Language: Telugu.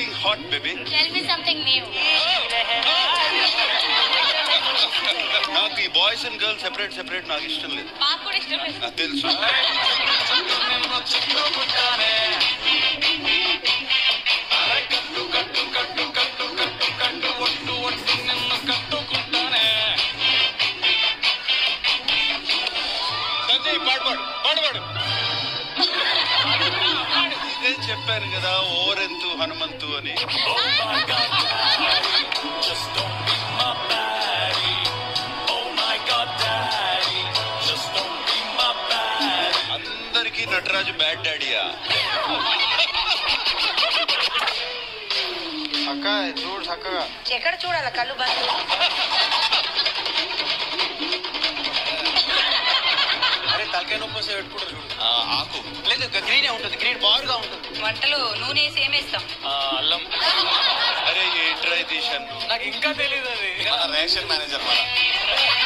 looking hot baby tell me something new నాకు ఈ boys and girls separate separate నాకు ఇష్టం లేదు మాకు కూడా ఇష్టం లేదు నాకు తెలుసు సంజయ్ పాడు పాడు పాడు పాడు ఇదే చెప్పాను కదా ఓరెంతు హనుమంతు అని అందరికీ నటరాజు బ్యాడ్ డాడీయా అక్క చూడు చక్కగా ఎక్కడ చూడాలి కళ్ళు బంద్ అరే తలకాయ నొప్పి వస్తే పెట్టుకుంటారు చూడు ఆ, ఆకు లేదు గ్రీనే ఉంటుంది గ్రీన్ బారుగా ఉంటుంది వంటలు నూనె వేసి ఏమేస్తాం అల్లం అరే ఏంట్రా తీశాను నాకు ఇంకా తెలియదు అది రేషన్ మేనేజర్ మన